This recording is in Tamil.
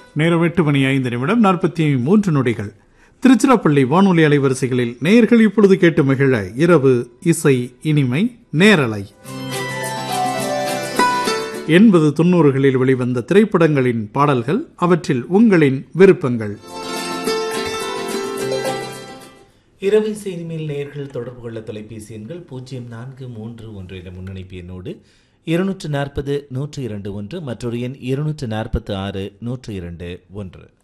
நேரம் எட்டு மணி ஐந்து நிமிடம் நாற்பத்தி மூன்று நொடிகள் திருச்சிராப்பள்ளி வானொலி அலைவரிசைகளில் நேயர்கள் இப்பொழுது கேட்டு மகிழ இரவு இசை இனிமை நேரலை எண்பது தொண்ணூறுகளில் வெளிவந்த திரைப்படங்களின் பாடல்கள் அவற்றில் உங்களின் விருப்பங்கள் இரவை செய்தி மேல் நேயர்கள் தொடர்பு கொள்ள தொலைபேசி எண்கள் பூஜ்ஜியம் நான்கு மூன்று ஒன்று என்ற முன்னணிப்பு எண்ணோடு இருநூற்று நாற்பது நூற்று இரண்டு ஒன்று மற்றொரு எண் இருநூற்று நாற்பத்து ஆறு நூற்று இரண்டு ஒன்று